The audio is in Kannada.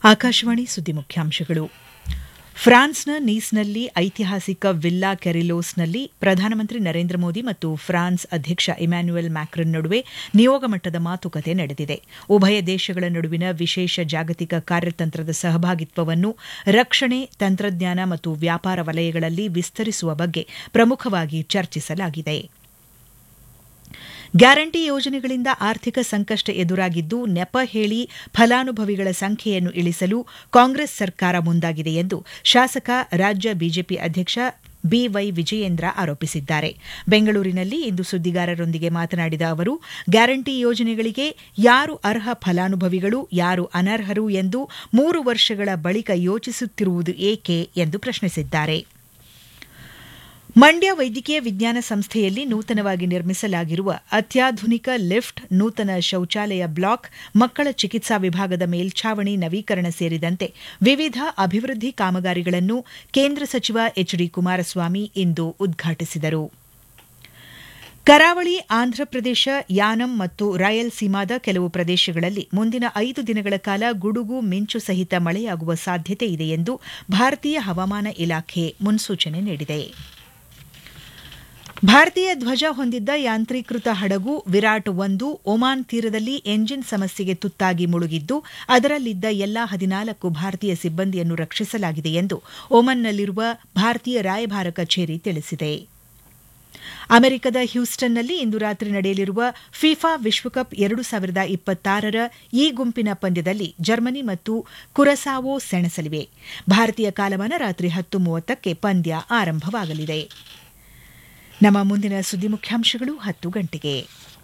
ಆಕಾಶವಾಣಿ ಸುದ್ದಿ ಮುಖ್ಯಾಂಶಗಳು ಫ್ರಾನ್ಸ್ನ ನೀಸ್ನಲ್ಲಿ ಐತಿಹಾಸಿಕ ವಿಲ್ಲಾ ಕೆರಿಲೋಸ್ನಲ್ಲಿ ಪ್ರಧಾನಮಂತ್ರಿ ನರೇಂದ್ರ ಮೋದಿ ಮತ್ತು ಫ್ರಾನ್ಸ್ ಅಧ್ಯಕ್ಷ ಇಮ್ಯಾನ್ಯುಯಲ್ ಮ್ಯಾಕ್ರನ್ ನಡುವೆ ನಿಯೋಗ ಮಟ್ಟದ ಮಾತುಕತೆ ನಡೆದಿದೆ ಉಭಯ ದೇಶಗಳ ನಡುವಿನ ವಿಶೇಷ ಜಾಗತಿಕ ಕಾರ್ಯತಂತ್ರದ ಸಹಭಾಗಿತ್ವವನ್ನು ರಕ್ಷಣೆ ತಂತ್ರಜ್ಞಾನ ಮತ್ತು ವ್ಯಾಪಾರ ವಲಯಗಳಲ್ಲಿ ವಿಸ್ತರಿಸುವ ಬಗ್ಗೆ ಪ್ರಮುಖವಾಗಿ ಚರ್ಚಿಸಲಾಗಿದೆ ಗ್ಯಾರಂಟಿ ಯೋಜನೆಗಳಿಂದ ಆರ್ಥಿಕ ಸಂಕಷ್ಟ ಎದುರಾಗಿದ್ದು ನೆಪ ಹೇಳಿ ಫಲಾನುಭವಿಗಳ ಸಂಖ್ಯೆಯನ್ನು ಇಳಿಸಲು ಕಾಂಗ್ರೆಸ್ ಸರ್ಕಾರ ಮುಂದಾಗಿದೆ ಎಂದು ಶಾಸಕ ರಾಜ್ಯ ಬಿಜೆಪಿ ಅಧ್ಯಕ್ಷ ಬಿವೈ ವಿಜಯೇಂದ್ರ ಆರೋಪಿಸಿದ್ದಾರೆ ಬೆಂಗಳೂರಿನಲ್ಲಿ ಇಂದು ಸುದ್ದಿಗಾರರೊಂದಿಗೆ ಮಾತನಾಡಿದ ಅವರು ಗ್ಯಾರಂಟಿ ಯೋಜನೆಗಳಿಗೆ ಯಾರು ಅರ್ಹ ಫಲಾನುಭವಿಗಳು ಯಾರು ಅನರ್ಹರು ಎಂದು ಮೂರು ವರ್ಷಗಳ ಬಳಿಕ ಯೋಚಿಸುತ್ತಿರುವುದು ಏಕೆ ಎಂದು ಪ್ರಶ್ನಿಸಿದ್ದಾರೆ ಮಂಡ್ಯ ವೈದ್ಯಕೀಯ ವಿಜ್ಞಾನ ಸಂಸ್ಥೆಯಲ್ಲಿ ನೂತನವಾಗಿ ನಿರ್ಮಿಸಲಾಗಿರುವ ಅತ್ಯಾಧುನಿಕ ಲಿಫ್ಟ್ ನೂತನ ಶೌಚಾಲಯ ಬ್ಲಾಕ್ ಮಕ್ಕಳ ಚಿಕಿತ್ಸಾ ವಿಭಾಗದ ಮೇಲ್ಛಾವಣಿ ನವೀಕರಣ ಸೇರಿದಂತೆ ವಿವಿಧ ಅಭಿವೃದ್ಧಿ ಕಾಮಗಾರಿಗಳನ್ನು ಕೇಂದ್ರ ಸಚಿವ ಎಚ್ ಡಿ ಕುಮಾರಸ್ವಾಮಿ ಇಂದು ಉದ್ಘಾಟಿಸಿದರು ಕರಾವಳಿ ಆಂಧ್ರಪ್ರದೇಶ ಯಾನಂ ಮತ್ತು ರಾಯಲ್ಸೀಮಾದ ಕೆಲವು ಪ್ರದೇಶಗಳಲ್ಲಿ ಮುಂದಿನ ಐದು ದಿನಗಳ ಕಾಲ ಗುಡುಗು ಮಿಂಚು ಸಹಿತ ಮಳೆಯಾಗುವ ಸಾಧ್ಯತೆ ಇದೆ ಎಂದು ಭಾರತೀಯ ಹವಾಮಾನ ಇಲಾಖೆ ಮುನ್ಸೂಚನೆ ನೀಡಿದೆ ಭಾರತೀಯ ಧ್ವಜ ಹೊಂದಿದ್ದ ಯಾಂತ್ರೀಕೃತ ಹಡಗು ವಿರಾಟ್ ಒಂದು ಒಮಾನ್ ತೀರದಲ್ಲಿ ಎಂಜಿನ್ ಸಮಸ್ಯೆಗೆ ತುತ್ತಾಗಿ ಮುಳುಗಿದ್ದು ಅದರಲ್ಲಿದ್ದ ಎಲ್ಲಾ ಹದಿನಾಲ್ಕು ಭಾರತೀಯ ಸಿಬ್ಬಂದಿಯನ್ನು ರಕ್ಷಿಸಲಾಗಿದೆ ಎಂದು ಒಮನ್ನಲ್ಲಿರುವ ಭಾರತೀಯ ರಾಯಭಾರ ಕಚೇರಿ ತಿಳಿಸಿದೆ ಅಮೆರಿಕದ ಹ್ಯೂಸ್ಟನ್ನಲ್ಲಿ ಇಂದು ರಾತ್ರಿ ನಡೆಯಲಿರುವ ಫಿಫಾ ವಿಶ್ವಕಪ್ ಎರಡು ಸಾವಿರದ ಇಪ್ಪತ್ತಾರರ ಈ ಗುಂಪಿನ ಪಂದ್ಯದಲ್ಲಿ ಜರ್ಮನಿ ಮತ್ತು ಕುರಸಾವೋ ಸೆಣಸಲಿವೆ ಭಾರತೀಯ ಕಾಲಮಾನ ರಾತ್ರಿ ಹತ್ತು ಮೂವತ್ತಕ್ಕೆ ಪಂದ್ಯ ಆರಂಭವಾಗಲಿದೆ ನಮ್ಮ ಮುಂದಿನ ಸುದ್ದಿ ಮುಖ್ಯಾಂಶಗಳು ಹತ್ತು ಗಂಟೆಗೆ